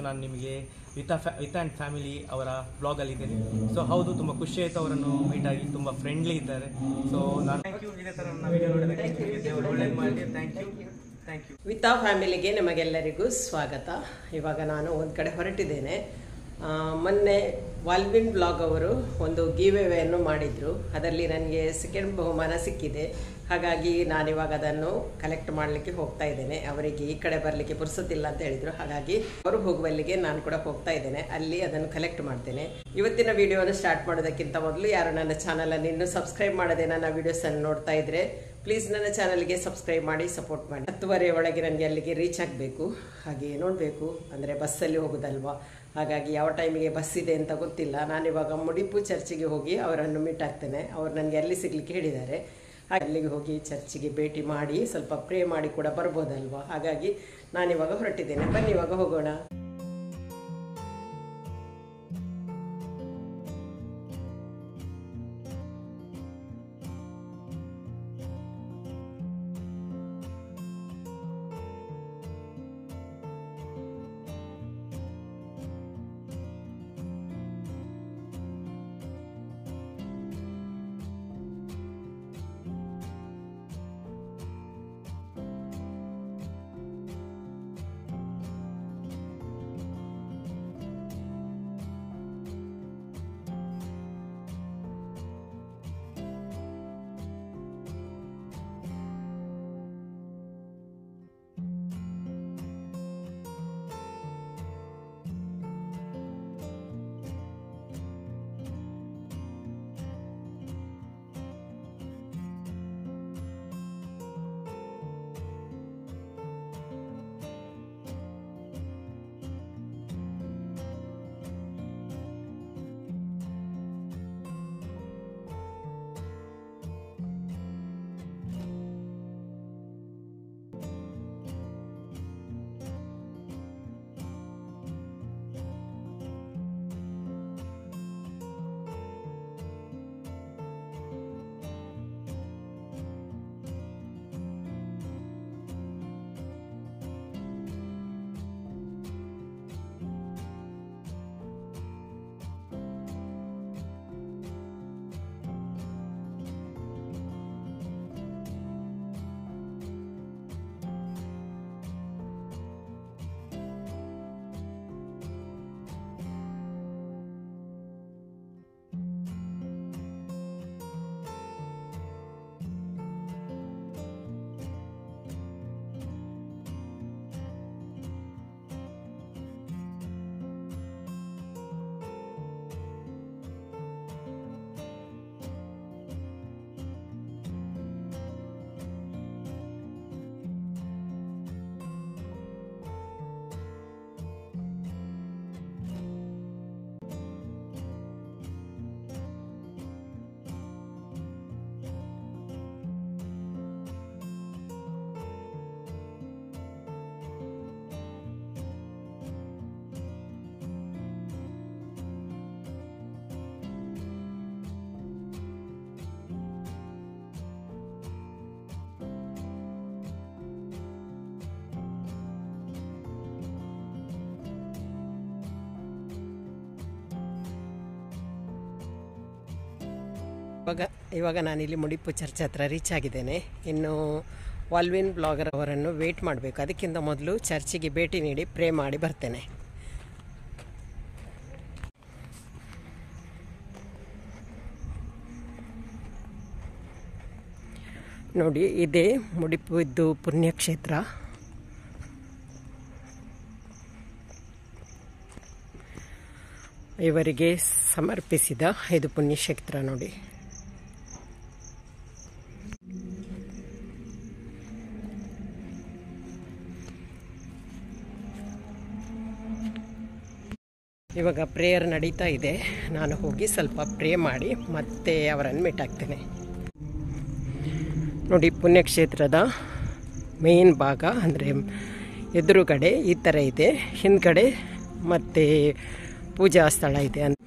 ನಾನು ನಿಮಗೆ with with and family ಅವರ ಬ್ಲಾಗಲ್ಲಿ ಇದ್ದೇನೆ ಸೊ ಹೌದು ತುಂಬ ಖುಷಿ ಆಯಿತು ಅವರನ್ನು ಮೀಟ್ ಆಗಿ ತುಂಬ ಫ್ರೆಂಡ್ಲಿ ಇದ್ದಾರೆ ಸೊ ನಾನು ಥ್ಯಾಂಕ್ ಯು ಇದೇ ಥರ ನನ್ನ ವಿಡಿಯೋ ನೋಡೋದಕ್ಕೆ ದೇವರು ಒಳ್ಳೇದು ಮಾಡಲಿ thank you thank you Vitha ಫ್ಯಾಮಿಲಿಗೆ ನಿಮಗೆಲ್ಲರಿಗೂ ಸ್ವಾಗತ ಇವಾಗ ನಾನು ಒಂದು ಕಡೆ ಹೊರಟಿದ್ದೇನೆ ಆ, ಮೊನ್ನೆ ವಾಲ್ವಿನ್ ಬ್ಲಾಗ್ ಅವರು ಒಂದು ಗಿವೇವೆಯನ್ನು ಮಾಡಿದರು ಅದರಲ್ಲಿ ನನಗೆ ಸೆಕೆಂಡ್ ಬಹುಮಾನ ಸಿಕ್ಕಿದೆ ಹಾಗಾಗಿ ನಾನಿವಾಗ ಅದನ್ನು ಕಲೆಕ್ಟ್ ಮಾಡಲಿಕ್ಕೆ ಹೋಗ್ತಾ ಇದ್ದೇನೆ ಅವರಿಗೆ ಈ ಕಡೆ ಬರಲಿಕ್ಕೆ ಪುರ್ಸೊತ್ತಿಲ್ಲ ಅಂತ ಹೇಳಿದರು ಹಾಗಾಗಿ ಅವರು ಹೋಗುವಲ್ಲಿಗೆ ನಾನು ಕೂಡ ಹೋಗ್ತಾ ಇದ್ದೇನೆ ಅಲ್ಲಿ ಅದನ್ನು ಕಲೆಕ್ಟ್ ಮಾಡ್ತೇನೆ ಇವತ್ತಿನ ವಿಡಿಯೋವನ್ನು ಸ್ಟಾರ್ಟ್ ಮಾಡೋದಕ್ಕಿಂತ ಮೊದಲು ಯಾರು ನನ್ನ ಚಾನಲನ್ನು ಇನ್ನೂ ಸಬ್ಸ್ಕ್ರೈಬ್ ಮಾಡದೆ ನನ್ನ ವಿಡಿಯೋಸನ್ನು ನೋಡ್ತಾ ಇದ್ರೆ ಪ್ಲೀಸ್ ನನ್ನ ಚಾನಲ್ಗೆ ಸಬ್ಸ್ಕ್ರೈಬ್ ಮಾಡಿ ಸಪೋರ್ಟ್ ಮಾಡಿ ಹತ್ತುವರೆ ಒಳಗೆ ನನಗೆ ಅಲ್ಲಿಗೆ ರೀಚ್ ಆಗಬೇಕು ಹಾಗೆ ನೋಡಬೇಕು ಅಂದರೆ ಬಸ್ಸಲ್ಲಿ ಹೋಗೋದಲ್ವಾ ಹಾಗಾಗಿ ಯಾವ ಟೈಮಿಗೆ ಬಸ್ ಇದೆ ಅಂತ ಗೊತ್ತಿಲ್ಲ ನಾನಿವಾಗ ಮುಡಿಪು ಚರ್ಚಿಗೆ ಹೋಗಿ ಅವರನ್ನು ಮೀಟ್ ಆಗ್ತೇನೆ ಅವ್ರು ನನಗೆ ಅಲ್ಲಿ ಸಿಗ್ಲಿಕ್ಕೆ ಹೇಳಿದ್ದಾರೆ ಹಾಗೆ ಅಲ್ಲಿಗೆ ಹೋಗಿ ಚರ್ಚಿಗೆ ಭೇಟಿ ಮಾಡಿ ಸ್ವಲ್ಪ ಪ್ರೇ ಮಾಡಿ ಕೂಡ ಬರ್ಬೋದಲ್ವಾ ಹಾಗಾಗಿ ನಾನಿವಾಗ ಹೊರಟಿದ್ದೇನೆ ಬನ್ನಿ ಇವಾಗ ಹೋಗೋಣ ಇವಾಗ ಇವಾಗ ನಾನಿಲ್ಲಿ ಮುಡಿಪು ಚರ್ಚ್ ಹತ್ರ ರೀಚ್ ಆಗಿದ್ದೇನೆ ಇನ್ನು ವಾಲ್ವಿನ್ ಬ್ಲಾಗರ್ ಅವರನ್ನು ವೇಟ್ ಮಾಡಬೇಕು ಅದಕ್ಕಿಂತ ಮೊದಲು ಚರ್ಚಿಗೆ ಭೇಟಿ ನೀಡಿ ಪ್ರೇ ಮಾಡಿ ಬರ್ತೇನೆ ನೋಡಿ ಇದೇ ಮುಡಿಪು ಇದ್ದು ಪುಣ್ಯಕ್ಷೇತ್ರ ಇವರಿಗೆ ಸಮರ್ಪಿಸಿದ ಇದು ಪುಣ್ಯಕ್ಷೇತ್ರ ನೋಡಿ ಇವಾಗ ಪ್ರೇಯರ್ ನಡೀತಾ ಇದೆ ನಾನು ಹೋಗಿ ಸ್ವಲ್ಪ ಪ್ರೇ ಮಾಡಿ ಮತ್ತೆ ಅವರನ್ನು ಮೀಟ್ ಆಗ್ತೇನೆ ನೋಡಿ ಪುಣ್ಯಕ್ಷೇತ್ರದ ಮೇನ್ ಭಾಗ ಅಂದರೆ ಎದುರುಗಡೆ ಈ ಥರ ಇದೆ ಹಿಂದ್ಗಡೆ ಮತ್ತು ಪೂಜಾ ಸ್ಥಳ ಇದೆ ಅಂತ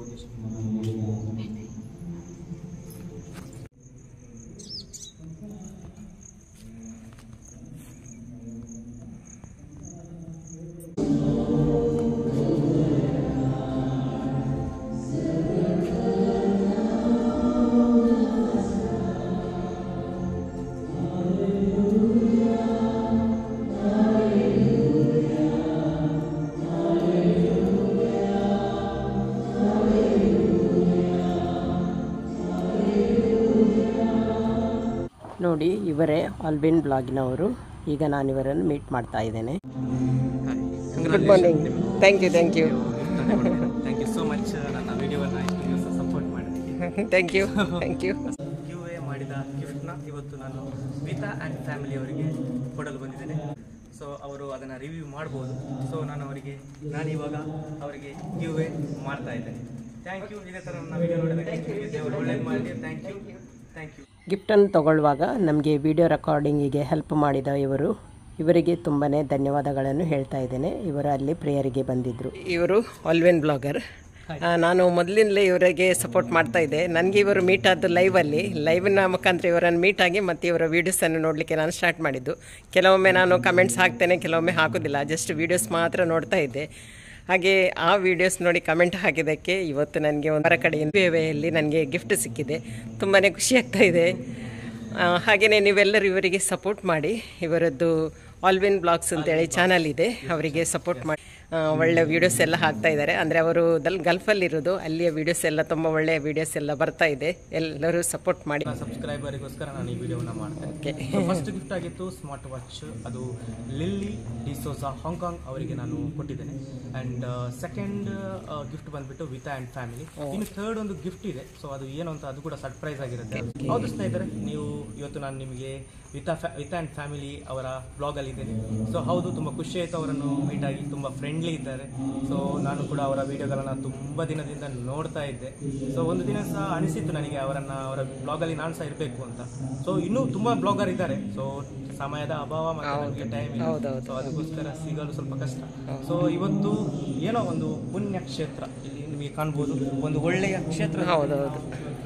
ನೋಡಿ ಇವರೇ ಆಲ್ಬಿನ್ ಬ್ಲಾಗಿನವರು ಈಗ ನಾನು ಇವರನ್ನು ಮೀಟ್ ಮಾಡ್ತಾ ಇದ್ದೇನೆ good morning thank you thank you thank you so much ನನ್ನ ವಿಡಿಯೋವನ್ನು ಇಷ್ಟು ದಿವಸ ಸಪೋರ್ಟ್ ಮಾಡಿದ್ದಕ್ಕೆ thank you thank you Q A ಮಾಡಿದ ಗಿಫ್ಟ್ನ ಇವತ್ತು ನಾನು ವಿತಾ ಆ್ಯಂಡ್ ಫ್ಯಾಮಿಲಿ ಅವರಿಗೆ ಕೊಡಲು ಬಂದಿದ್ದೇನೆ ಸೊ ಅವರು ಅದನ್ನು ರಿವ್ಯೂ ಮಾಡ್ಬೋದು ಸೊ ನಾನು ಅವರಿಗೆ ನಾನು ಇವಾಗ ಅವರಿಗೆ ಕ್ಯೂ ಎ ಮಾಡ್ತಾ ಇದ್ದೇನೆ ಥ್ಯಾಂಕ್ ಯು ಇದೇ ಥರ ನನ್ನ ವಿಡಿಯೋ ನೋಡಿದ್ದಕ್ಕೆ ದೇವರು ಒಳ್ಳೇದು ಮಾಡಿ ಥ್ಯಾಂಕ್ ಯು ಥ್ಯಾಂಕ್ ಯು ಗಿಫ್ಟನ್ನು ತಗೊಳ್ಳುವಾಗ ನಮಗೆ ವಿಡಿಯೋ ರೆಕಾರ್ಡಿಂಗಿಗೆ ಹೆಲ್ಪ್ ಮಾಡಿದ ಇವರು ಇವರಿಗೆ ತುಂಬಾ ಧನ್ಯವಾದಗಳನ್ನು ಹೇಳ್ತಾ ಇದ್ದೇನೆ ಇವರು ಅಲ್ಲಿ ಪ್ರೇಯರಿಗೆ ಬಂದಿದ್ದರು ಇವರು ಆಲ್ವೆನ್ ಬ್ಲಾಗರ್ ನಾನು ಮೊದಲಿನಲ್ಲೇ ಇವರಿಗೆ ಸಪೋರ್ಟ್ ಮಾಡ್ತಾ ಇದ್ದೆ ನನಗೆ ಇವರು ಮೀಟ್ ಆದ್ದು ಲೈವಲ್ಲಿ ಲೈವಿನ ಮುಖಾಂತರ ಇವರನ್ನು ಮೀಟ್ ಆಗಿ ಮತ್ತು ಇವರ ವೀಡಿಯೋಸನ್ನು ನೋಡಲಿಕ್ಕೆ ನಾನು ಸ್ಟಾರ್ಟ್ ಮಾಡಿದ್ದು ಕೆಲವೊಮ್ಮೆ ನಾನು ಕಮೆಂಟ್ಸ್ ಹಾಕ್ತೇನೆ ಕೆಲವೊಮ್ಮೆ ಹಾಕೋದಿಲ್ಲ ಜಸ್ಟ್ ವೀಡಿಯೋಸ್ ಮಾತ್ರ ನೋಡ್ತಾ ಇದ್ದೆ ಹಾಗೆ ಆ ವಿಡಿಯೋಸ್ ನೋಡಿ ಕಮೆಂಟ್ ಹಾಕಿದ್ದಕ್ಕೆ ಇವತ್ತು ನನಗೆ ಒಂದರ ಕಡೆಯಿಂದ ವೇವೆಯಲ್ಲಿ ನನಗೆ ಗಿಫ್ಟ್ ಸಿಕ್ಕಿದೆ ತುಂಬಾ ಖುಷಿ ಆಗ್ತಾ ಇದೆ ಹಾಗೆಯೇ ನೀವೆಲ್ಲರೂ ಇವರಿಗೆ ಸಪೋರ್ಟ್ ಮಾಡಿ ಇವರದ್ದು ಆಲ್ವಿನ್ ಬ್ಲಾಗ್ಸ್ ಅಂತೇಳಿ ಚಾನಲ್ ಇದೆ ಅವರಿಗೆ ಸಪೋರ್ಟ್ ಮಾಡಿ ಆ, ಒಳ್ಳೆ ವೀಡಿಯೋಸ್ ಎಲ್ಲ ಹಾಕ್ತಾ ಇದ್ದಾರೆ ಅಂದರೆ ಅವರು ದಲ್ ಗಲ್ಫಲ್ಲಿರೋದು ಅಲ್ಲಿಯ ವೀಡಿಯೋಸ್ ಎಲ್ಲ ತುಂಬ ಒಳ್ಳೆಯ ವೀಡಿಯೋಸ್ ಎಲ್ಲ ಬರ್ತಾ ಇದೆ ಎಲ್ಲರೂ ಸಪೋರ್ಟ್ ಮಾಡಿ ನನ್ನ ಸಬ್ಸ್ಕ್ರೈಬರಿಗೋಸ್ಕರ ನಾನು ಈ ವಿಡಿಯೋನ ಮಾಡ್ತೇನೆ ಓಕೆ ಫಸ್ಟ್ ಗಿಫ್ಟ್ ಆಗಿತ್ತು ಸ್ಮಾರ್ಟ್ ವಾಚ್ ಅದು ಲಿಲ್ಲಿ ಡಿಸೋಸಾ ಹಾಂಗ್ಕಾಂಗ್ ಅವರಿಗೆ ನಾನು ಕೊಟ್ಟಿದ್ದೇನೆ ಆ್ಯಂಡ್ ಸೆಕೆಂಡ್ ಗಿಫ್ಟ್ ಬಂದ್ಬಿಟ್ಟು ವಿತಾ ಆ್ಯಂಡ್ ಫ್ಯಾಮಿಲಿ ಇನ್ನು ಥರ್ಡ್ ಒಂದು ಗಿಫ್ಟ್ ಇದೆ ಸೊ ಅದು ಏನು ಅಂತ ಅದು ಕೂಡ ಸರ್ಪ್ರೈಸ್ ಆಗಿರುತ್ತೆ ಹೌದು ಸ್ನೇಹಿತರೆ ನೀವು ಇವತ್ತು ನಾನು ನಿಮಗೆ ವಿತಾ ಫ್ಯಾ ವಿತಾ ಆ್ಯಂಡ್ ಫ್ಯಾಮಿಲಿ ಅವರ ಬ್ಲಾಗಲ್ಲಿ ಇದ್ದೇನೆ ಸೊ ಹೌದು ತುಂಬ ಖುಷಿ ಆಯಿತು ಅವರನ್ನು ಮೀಟ್ ಆಗಿ ತುಂಬ ಫ್ರೆಂಡ್ಲಿ ಇದ್ದಾರೆ ಸೊ ನಾನು ಕೂಡ ಅವರ ವಿಡಿಯೋಗಳನ್ನು ತುಂಬ ದಿನದಿಂದ ನೋಡ್ತಾ ಇದ್ದೆ ಸೊ ಒಂದು ದಿನ ಸಹ ಅನಿಸಿತ್ತು ನನಗೆ ಅವರನ್ನು ಅವರ ಬ್ಲಾಗಲ್ಲಿ ನಾನು ಸಹ ಇರಬೇಕು ಅಂತ ಸೊ ಇನ್ನೂ ತುಂಬ ಬ್ಲಾಗರ್ ಇದ್ದಾರೆ ಸೊ ಸಮಯದ ಅಭಾವ ಮತ್ತು ನನಗೆ ಟೈಮ್ ಇಲ್ಲ ಹೌದೌದು. ಸೊ ಅದಕ್ಕೋಸ್ಕರ ಸಿಗಲು ಸ್ವಲ್ಪ ಕಷ್ಟ ಸೊ ಇವತ್ತು ಏನೋ ಒಂದು ಪುಣ್ಯ ಕ್ಷೇತ್ರ ಇಲ್ಲಿ ನಿಮಗೆ ಕಾಣ್ಬೋದು ಒಂದು ಒಳ್ಳೆಯ ಕ್ಷೇತ್ರ ಹೌದೌದು.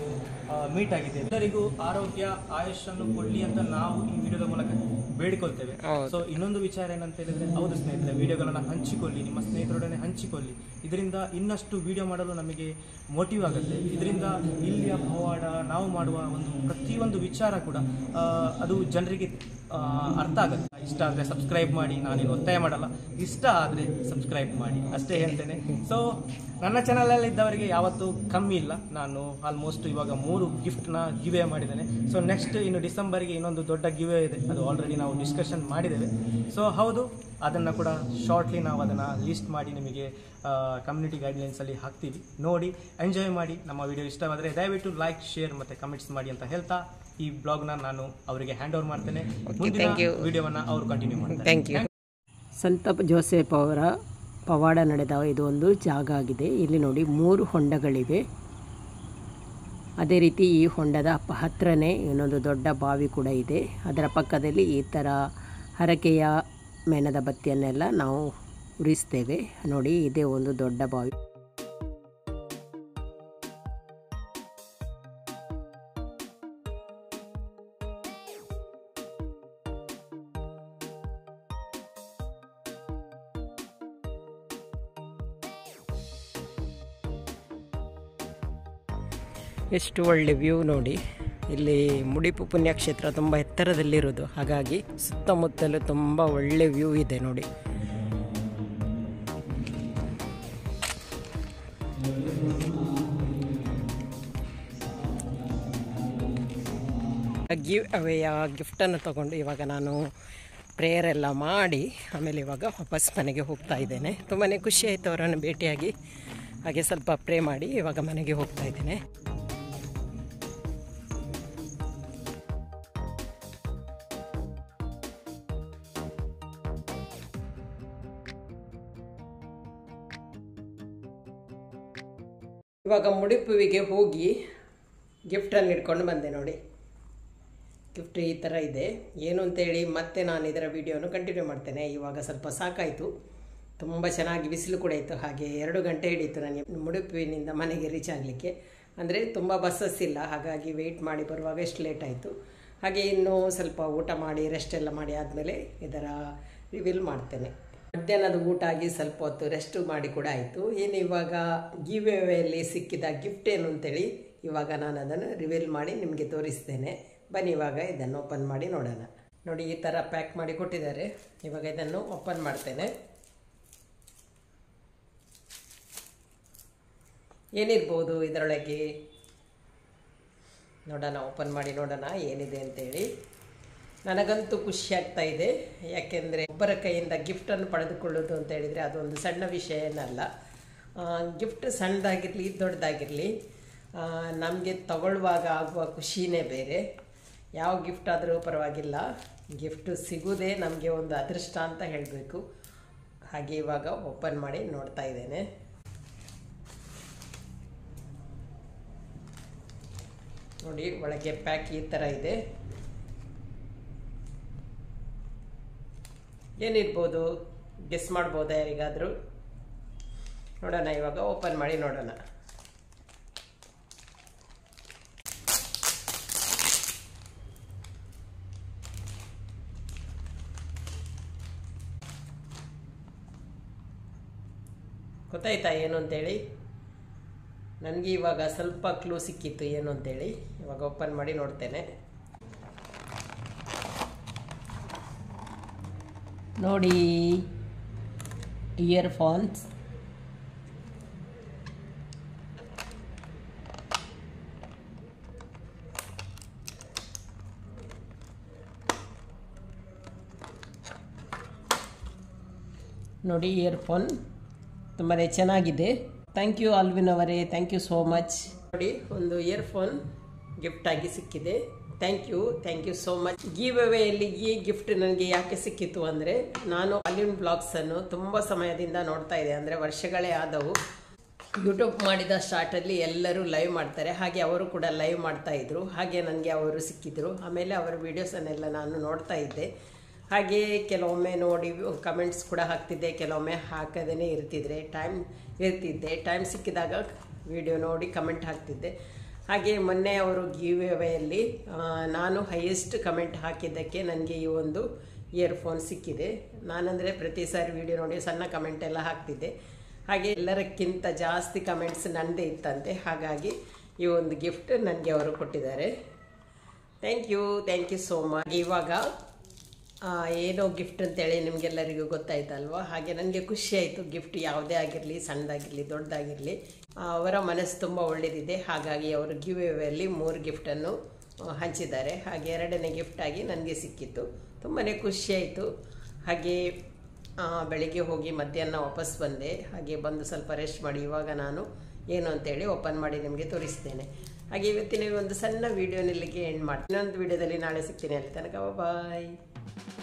ಮೀಟ್ ಆಗಿದೆ ಎಲ್ಲರಿಗೂ ಆರೋಗ್ಯ ಆಯುಷನ್ನು ಕೊಡ್ಲಿ ಅಂತ ನಾವು ಈ ವಿಡಿಯೋದ ಮೂಲಕ ಬೇಡಿಕೊಳ್ತೇವೆ ಹೌದು. ಸೊ ಇನ್ನೊಂದು ವಿಚಾರ ಏನಂತ ಹೇಳಿದ್ರೆ ಹೌದು ಸ್ನೇಹಿತರೆ ವಿಡಿಯೋಗಳನ್ನು ಹಂಚಿಕೊಳ್ಳಿ ನಿಮ್ಮ ಸ್ನೇಹಿತರೊಡನೆ ಹಂಚಿಕೊಳ್ಳಿ ಇದರಿಂದ ಇನ್ನಷ್ಟು ವಿಡಿಯೋ ಮಾಡಲು ನಮಗೆ ಮೋಟಿವ್ ಆಗುತ್ತೆ ಇದರಿಂದ ಇಲ್ಲಿಯ ಪವಾಡ ನಾವು ಮಾಡುವ ಒಂದು ಪ್ರತಿಯೊಂದು ವಿಚಾರ ಕೂಡ ಆ, ಅದು ಜನರಿಗೆ ಆ, ಅರ್ಥ ಆಗುತ್ತೆ ಇಷ್ಟ ಆದರೆ ಸಬ್ಸ್ಕ್ರೈಬ್ ಮಾಡಿ ನಾನೇನು ಒತ್ತಾಯ ಮಾಡಲ್ಲ ಇಷ್ಟ ಆದರೆ ಸಬ್ಸ್ಕ್ರೈಬ್ ಮಾಡಿ ಅಷ್ಟೇ ಹೇಳ್ತೇನೆ ಸೊ ನನ್ನ ಚಾನಲಲ್ಲಿ ಇದ್ದವರಿಗೆ ಯಾವತ್ತೂ ಕಮ್ಮಿ ಇಲ್ಲ ನಾನು ಆಲ್ಮೋಸ್ಟ್ ಇವಾಗ ಮೂರು ಗಿಫ್ಟ್ನ ಗಿವೆ ಮಾಡಿದ್ದೇನೆ ಸೊ ನೆಕ್ಸ್ಟ್ ಇನ್ನು ಡಿಸೆಂಬರ್ಗೆ ಇನ್ನೊಂದು ದೊಡ್ಡ ಗಿವೆ ಇದೆ ಅದು ಆಲ್ರೆಡಿ ನಾವು ಡಿಸ್ಕಷನ್ ಮಾಡಿದ್ದೇವೆ ಸೊ ಹೌದು ಅದನ್ನು ಕೂಡ ಶಾರ್ಟ್ಲಿ ನಾವು ಅದನ್ನು ಲಿಸ್ಟ್ ಮಾಡಿ ನಿಮಗೆ ಕಮ್ಯುನಿಟಿ ಗೈಡ್ಲೈನ್ಸಲ್ಲಿ ಹಾಕ್ತೀವಿ ನೋಡಿ ಎಂಜಾಯ್ ಮಾಡಿ ನಮ್ಮ ವಿಡಿಯೋ ಇಷ್ಟವಾದರೆ ದಯವಿಟ್ಟು ಲೈಕ್ ಶೇರ್ ಮತ್ತು ಕಮೆಂಟ್ಸ್ ಮಾಡಿ ಅಂತ ಹೇಳ್ತಾ ಈ ಬ್ಲಾಗ್ನ ನಾನು ಅವರಿಗೆ ಹ್ಯಾಂಡ್ ಓವರ್ ಮಾಡ್ತೇನೆ ಮುಂದಿನ thank you. ವಿಡಿಯೋವನ್ನು ಅವರು ಕಂಟಿನ್ಯೂ ಮಾಡ್ತಾರೆ ಥ್ಯಾಂಕ್ ಯು ಸಂತ ಜೋಸೆಫ್ ಅವರ ಪವಾಡ ನಡೆದ ಇದು ಒಂದು ಜಾಗ ಆಗಿದೆ ಇಲ್ಲಿ ನೋಡಿ ಮೂರು ಹೊಂಡಗಳಿವೆ ಅದೇ ರೀತಿ ಈ ಹೊಂಡದ ಪ ಹತ್ರನೇ ಇನ್ನೊಂದು ದೊಡ್ಡ ಬಾವಿ ಕೂಡ ಇದೆ ಅದರ ಪಕ್ಕದಲ್ಲಿ ಈ ಥರ ಹರಕೆಯ ಮೇಣದ ಬತ್ತಿಯನ್ನೆಲ್ಲ ನಾವು ಉರಿಸ್ತೇವೆ ನೋಡಿ ಇದೇ ಒಂದು ದೊಡ್ಡ ಬಾವಿ ಎಷ್ಟು ಒಳ್ಳೆ ವ್ಯೂ ನೋಡಿ ಇಲ್ಲಿ ಮುಡಿಪು ಪುಣ್ಯಕ್ಷೇತ್ರ ತುಂಬ ಎತ್ತರದಲ್ಲಿರೋದು ಹಾಗಾಗಿ ಸುತ್ತಮುತ್ತಲು ತುಂಬ ಒಳ್ಳೆ ವ್ಯೂ ಇದೆ ನೋಡಿ ಗಿವ್ ಅವೆಯ ಗಿಫ್ಟನ್ನು ತಗೊಂಡು ಇವಾಗ ನಾನು ಪ್ರೇಯರ್ ಎಲ್ಲ ಮಾಡಿ ಆಮೇಲೆ ಇವಾಗ ವಾಪಸ್ ಮನೆಗೆ ಹೋಗ್ತಾ ಇದ್ದೇನೆ ತುಂಬಾ ಖುಷಿ ಆಯಿತು ಅವರನ್ನು ಭೇಟಿಯಾಗಿ ಹಾಗೆ ಸ್ವಲ್ಪ ಪ್ರೇ ಮಾಡಿ ಇವಾಗ ಮನೆಗೆ ಹೋಗ್ತಾ ಇದ್ದೇನೆ ಇವಾಗ ಮುಡಿಪುವಿಗೆ ಹೋಗಿ ಗಿಫ್ಟನ್ನು ಇಟ್ಕೊಂಡು ಬಂದೆ ನೋಡಿ ಗಿಫ್ಟ್ ಈ ಥರ ಇದೆ ಏನು ಅಂತೇಳಿ ಮತ್ತೆ ನಾನು ಇದರ ವಿಡಿಯೋನು ಕಂಟಿನ್ಯೂ ಮಾಡ್ತೇನೆ ಇವಾಗ ಸ್ವಲ್ಪ ಸಾಕಾಯಿತು ತುಂಬ ಚೆನ್ನಾಗಿ ಬಿಸಿಲು ಕೂಡ ಇತ್ತು ಹಾಗೆ ಎರಡು ಗಂಟೆ ಹಿಡಿಯಿತು ನನಗೆ ಮುಡುಪಿನಿಂದ ಮನೆಗೆ ರೀಚ್ ಆಗಲಿಕ್ಕೆ ಅಂದರೆ ತುಂಬ ಬಸ್ಸಸ್ ಇಲ್ಲ ಹಾಗಾಗಿ ವೆಯ್ಟ್ ಮಾಡಿ ಬರುವಾಗ ಎಷ್ಟು ಲೇಟ್ ಆಯಿತು ಹಾಗೆ ಇನ್ನೂ ಸ್ವಲ್ಪ ಊಟ ಮಾಡಿ ರೆಸ್ಟ್ ಎಲ್ಲ ಮಾಡಿ ಆದಮೇಲೆ ಇದರ ರಿವೀಲ್ ಮಾಡ್ತೇನೆ ಮಧ್ಯಾಹ್ನದ ಊಟ ಆಗಿ ಸ್ವಲ್ಪ ಹೊತ್ತು ರೆಸ್ಟ್ ಮಾಡಿ ಕೂಡ ಆಯಿತು ಏನು ಇವಾಗ ಗಿವೇಯಲ್ಲಿ ಸಿಕ್ಕಿದ ಗಿಫ್ಟ್ ಏನು ಅಂತೇಳಿ ಇವಾಗ ನಾನು ಅದನ್ನು ರಿವೀಲ್ ಮಾಡಿ ನಿಮಗೆ ತೋರಿಸ್ತೇನೆ ಬನ್ನಿ ಇವಾಗ ಇದನ್ನು ಓಪನ್ ಮಾಡಿ ನೋಡೋಣ ನೋಡಿ ಈ ಥರ ಪ್ಯಾಕ್ ಮಾಡಿ ಕೊಟ್ಟಿದ್ದಾರೆ ಇವಾಗ ಇದನ್ನು ಓಪನ್ ಮಾಡ್ತೇನೆ ಏನಿರ್ಬೋದು ಇದರೊಳಗೆ ನೋಡೋಣ ಓಪನ್ ಮಾಡಿ ನೋಡೋಣ ಏನಿದೆ ಅಂತೇಳಿ ನನಗಂತೂ ಖುಷಿ ಆಗ್ತಾ ಇದೆ ಯಾಕೆಂದರೆ ಒಬ್ಬರ ಕೈಯಿಂದ ಗಿಫ್ಟನ್ನು ಪಡೆದುಕೊಳ್ಳೋದು ಅಂತ ಹೇಳಿದರೆ ಅದೊಂದು ಸಣ್ಣ ವಿಷಯ ಏನಲ್ಲ ಗಿಫ್ಟ್ ಸಣ್ಣದಾಗಿರಲಿ ದೊಡ್ಡದಾಗಿರಲಿ ನಮಗೆ ತಗೊಳ್ಳುವಾಗ ಆಗುವ ಖುಷಿನೇ ಬೇರೆ ಯಾವ ಗಿಫ್ಟ್ ಆದರೂ ಪರವಾಗಿಲ್ಲ ಗಿಫ್ಟ್ ಸಿಗುವುದೇ ನಮಗೆ ಒಂದು ಅದೃಷ್ಟ ಅಂತ ಹೇಳಬೇಕು ಹಾಗೆ ಇವಾಗ ಓಪನ್ ಮಾಡಿ ನೋಡ್ತಾ ಇದ್ದೇನೆ ನೋಡಿ ಒಳಗೆ ಪ್ಯಾಕ್ ಈ ಥರ ಇದೆ ಏನಿರ್ಬೋದು ಗೆಸ್ ಮಾಡ್ಬೋದಾ ಯಾರಿಗಾದರೂ ನೋಡೋಣ ಇವಾಗ ಓಪನ್ ಮಾಡಿ ನೋಡೋಣ ಗೊತ್ತಾಯ್ತಾ ಏನು ಅಂತೇಳಿ ನನಗೆ ಇವಾಗ ಸ್ವಲ್ಪ ಕ್ಲೂ ಸಿಕ್ಕಿತ್ತು ಏನು ಅಂತೇಳಿ ಇವಾಗ ಓಪನ್ ಮಾಡಿ ನೋಡ್ತೇನೆ ನೋಡಿ ಇಯರ್ಫೋನ್ಸ್ ನೋಡಿ ಇಯರ್ಫೋನ್ ತುಂಬಾ ಚೆನ್ನಾಗಿದೆ ಥ್ಯಾಂಕ್ ಯು ಆಲ್ವಿನ್ ಅವರೇ ಥ್ಯಾಂಕ್ ಯು ಸೋ ಮಚ್ ನೋಡಿ ಒಂದು ಇಯರ್ಫೋನ್ ಗಿಫ್ಟ್ ಆಗಿ ಸಿಕ್ಕಿದೆ thank you thank you so much give ಅವೇಯಲ್ಲಿ ಈ ಗಿಫ್ಟ್ ನನಗೆ ಯಾಕೆ ಸಿಕ್ಕಿತು ಅಂದರೆ ನಾನು ಆಲ್ವಿನ್ ಬ್ಲಾಗ್ಸನ್ನು ತುಂಬ ಸಮಯದಿಂದ ನೋಡ್ತಾ ಇದ್ದೆ ಅಂದರೆ ವರ್ಷಗಳೇ ಆದವು ಯೂಟ್ಯೂಬ್ ಮಾಡಿದ ಸ್ಟಾರ್ಟಲ್ಲಿ ಎಲ್ಲರೂ ಲೈವ್ ಮಾಡ್ತಾರೆ ಹಾಗೆ ಅವರು ಕೂಡ ಲೈವ್ ಮಾಡ್ತಾ ಇದ್ರು ಹಾಗೆ ನನಗೆ ಅವರು ಸಿಕ್ಕಿದ್ರು ಆಮೇಲೆ ಅವರ ವೀಡಿಯೋಸನ್ನೆಲ್ಲ ನಾನು ನೋಡ್ತಾ ಇದ್ದೆ ಹಾಗೆ ಕೆಲವೊಮ್ಮೆ ನೋಡಿ ಕಮೆಂಟ್ಸ್ ಕೂಡ ಹಾಕ್ತಿದ್ದೆ ಕೆಲವೊಮ್ಮೆ ಹಾಕದೇ ಇರ್ತಿದ್ರೆ ಟೈಮ್ ಇರ್ತಿದ್ದೆ ಟೈಮ್ ಸಿಕ್ಕಿದಾಗ ವಿಡಿಯೋ ನೋಡಿ ಕಮೆಂಟ್ ಹಾಕ್ತಿದ್ದೆ ಹಾಗೆ ಮೊನ್ನೆ ಅವರು ಗಿವ್ ಅವೇಯಲ್ಲಿ ನಾನು ಹೈಯೆಸ್ಟ್ ಕಮೆಂಟ್ ಹಾಕಿದ್ದಕ್ಕೆ ನನಗೆ ಈ ಒಂದು ಇಯರ್ಫೋನ್ ಸಿಕ್ಕಿದೆ ನಾನಂದರೆ ಪ್ರತಿ ಸಾರಿ ವಿಡಿಯೋ ನೋಡಿ ಸಣ್ಣ ಕಮೆಂಟ್ ಎಲ್ಲ ಹಾಕ್ತಿದ್ದೆ ಹಾಗೆ ಎಲ್ಲರಕ್ಕಿಂತ ಜಾಸ್ತಿ ಕಮೆಂಟ್ಸ್ ನನ್ನದೇ ಇತ್ತಂತೆ ಹಾಗಾಗಿ ಈ ಒಂದು ಗಿಫ್ಟ್ ನನಗೆ ಅವರು ಕೊಟ್ಟಿದ್ದಾರೆ thank you thank you so much ಇವಾಗ ಆ, ಏನೋ ಗಿಫ್ಟ್ ಅಂತೇಳಿ ನಿಮಗೆಲ್ಲರಿಗೂ ಗೊತ್ತಾಯ್ತಲ್ವ ಹಾಗೆ ನನಗೆ ಖುಷಿ ಆಯಿತು ಗಿಫ್ಟ್ ಯಾವುದೇ ಆಗಿರಲಿ ಸಣ್ಣದಾಗಿರಲಿ ದೊಡ್ಡದಾಗಿರಲಿ ಅವರ ಮನಸ್ಸು ತುಂಬ ಒಳ್ಳೆಯದಿದೆ ಹಾಗಾಗಿ ಅವರು ಗಿವ್ ಅವೇಯಲ್ಲಿ ಮೂರು ಗಿಫ್ಟನ್ನು ಹಂಚಿದ್ದಾರೆ ಹಾಗೆ ಎರಡನೇ ಗಿಫ್ಟ್ ಆಗಿ ನನಗೆ ಸಿಕ್ಕಿತ್ತು ತುಂಬಾ ಖುಷಿ ಆಯಿತು ಹಾಗೆ ಆ, ಬೆಳಿಗ್ಗೆ ಹೋಗಿ ಮಧ್ಯಾಹ್ನ ವಾಪಸ್ ಬಂದೆ ಹಾಗೆ ಬಂದು ಸ್ವಲ್ಪ ರೆಸ್ಟ್ ಮಾಡಿ ಇವಾಗ ನಾನು ಏನು ಅಂತೇಳಿ ಓಪನ್ ಮಾಡಿ ನಿಮಗೆ ತೋರಿಸ್ತೇನೆ ಹಾಗೆ ಇವತ್ತಿನ ಈ ಒಂದು ಸಣ್ಣ ವಿಡಿಯೋನಲ್ಲಿಗೆ ಎಂಡ್ ಮಾಡ್ತೀನಿ ಇನ್ನೊಂದು ವಿಡಿಯೋದಲ್ಲಿ ನಾಳೆ ಸಿಗ್ತೀನಿ ಅಲ್ಲಿ ತನಕ ಬಾಯ್